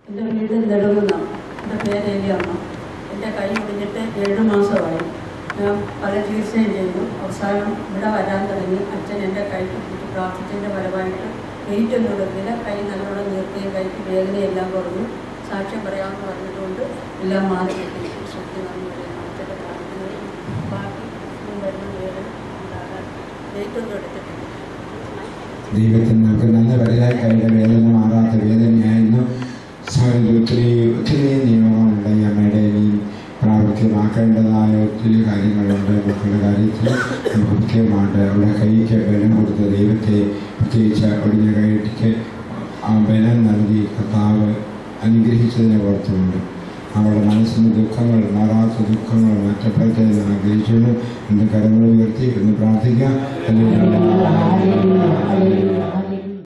എൻ്റെ വീട് നെടുകുന്ന എൻ്റെ പേര് എലിയമ്മ എൻ്റെ കൈ ഒടിഞ്ഞിട്ട് ഏഴ് മാസമായി ഞാൻ പല ചികിത്സയും ചെയ്തു അവസാനം ഇവിടെ വരാൻ തുടങ്ങി അച്ഛൻ എൻ്റെ കൈക്ക് പിടിച്ച് പ്രാർത്ഥിച്ചതിൻ്റെ ഫലമായിട്ട് വെയിറ്റ് ഒന്നും എടുക്കില്ല കൈ നല്ലോണം നീർക്കുകയും കൈക്ക് വേദനയെല്ലാം കുറഞ്ഞു സാക്ഷ്യം പറയാമെന്ന് പറഞ്ഞതുകൊണ്ട് എല്ലാം മാറി കിട്ടി ശക്തി നന്ദി പറയുന്നു അച്ഛൻ്റെ പ്രാർത്ഥനയും ബാക്കി ഇനിയും വരുന്ന വേദന ഉണ്ടാകാൻ വെയിറ്റ് ഒന്നും എടുത്തിട്ടില്ല ദൈവത്തിന് നമുക്ക് നല്ല വലുതായി കൈയുടെ വേദന മാറാത്ത വേദനയായിരുന്നു സാറിന് ഒത്തിരി ഒത്തിരി നിയമങ്ങളുണ്ട് ഈ അമ്മയുടെ ഈ പ്രാവർത്തികമാക്കേണ്ടതായ ഒത്തിരി കാര്യങ്ങളുണ്ട് മക്കളുടെ കാര്യത്തിൽ നമുക്ക് പ്രത്യേകമായിട്ട് അവിടെ കൈക്ക് ബലം കൊടുത്ത ദൈവത്തെ പ്രത്യേകിച്ച് ഒടിഞ്ഞ കൈക്ക് ആ ബലം നൽകി കർത്താവ് അനുഗ്രഹിച്ചതിനെ ഓർത്തുകൊണ്ട് അവളുടെ മനസ്സിന് ദുഃഖങ്ങൾ മാറാത്ത ദുഃഖങ്ങൾ മാറ്റപ്പെടട്ടെ എന്ന് ആഗ്രഹിച്ചുകൊണ്ട് എൻ്റെ കരങ്ങൾ ഉയർത്തി എന്ന് പ്രാർത്ഥിക്കാം അല്ലെങ്കിൽ